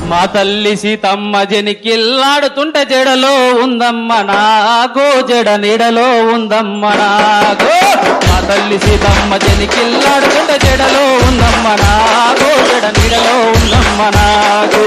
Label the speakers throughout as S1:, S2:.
S1: మా తల్లి సీతమ్మ జనికిల్లాడుతుంట జడలో ఉందమ్మ నాగో జడ నీడలో ఉందమ్మ నాగో మా తల్లి సీతమ్మ జనికిల్లాడుతుంట జడలో ఉందమ్మ నాగో జడ నీడలో ఉందమ్మ నాగో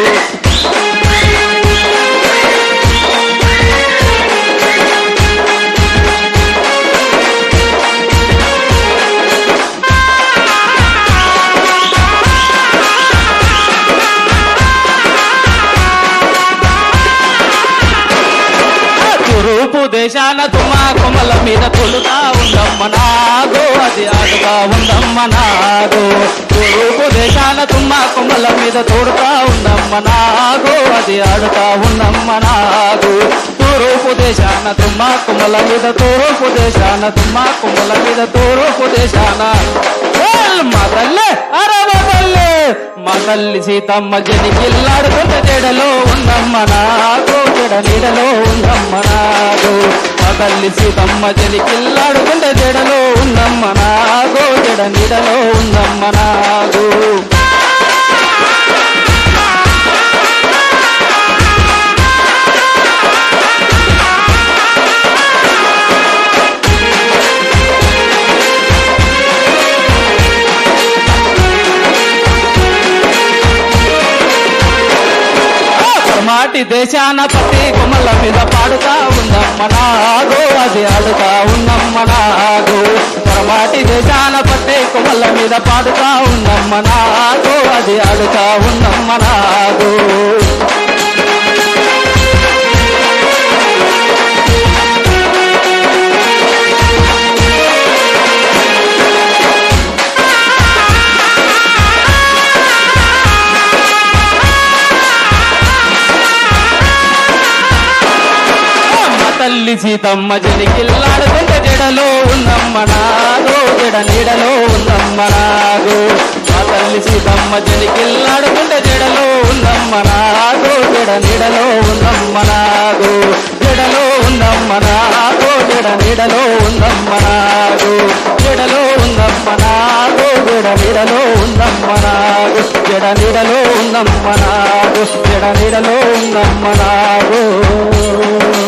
S1: తూర్పు దేశాన తుమా కొమల మీద తొలుతా ఉందమ్మ నాగో అది ఆడుతా ఉందమ్మ నాగో తూర్పు దేశాన తుమ్మా కొమల మీద తోడుతా ఉందమ్మ నాగో అది ఆడుతా ఉందమ్మ నాగో తూర్పు దేశాన తుమ్మా కొమల మీద తూర్పు దేశాన తుమ్మా కొమల మీద తూర్పు దేశాన ఏల్ మా తల్లే అరవ తల్లే మా తల్లి సీతమ్మ జనికిల్లాడుతున్న జడలో ఉందమ్మ నాగో జడ నీడలో ఉందమ్మ నాగో మా తల్లి సీతమ్మ జనికిల్లాడుతున్న జడలో ఉందమ్మ నాగో జడ నీడలో ఉందమ్మ నాగో మాటి దేశాన పతి కొమ్మల మీద పాడుతా ఉందమ్మ నాగో అది ఆడుతా ఉందమ్మ నాగో పరమాటి దేశాన పట్టి కొమ్మల మీద పాడుతా ఉందమ్మ నాగో అది ఆడుతా ఉందమ్మ నాగో మా తల్లి సీతమ్మ జనికిల్లాడుతుంటే జడలో ఉందమ్మ నాగో జడ నీడలో ఉందమ్మ నాగో మా తల్లి సీతమ్మ జనికిల్లాడుతుంటే జడలో ఉందమ్మ నాగో జడ నీడలో ఉందమ్మ నాగో జడలో ఉందమ్మ నాగో జడ నీడలో ఉందమ్మ నాగో జడలో ఉందమ్మ నాగో జడ నీడలో ఉందమ్మ నాగో జడ నీడలో ఉందమ్మ నాగో జడ నీడలో ఉందమ్మ నాగో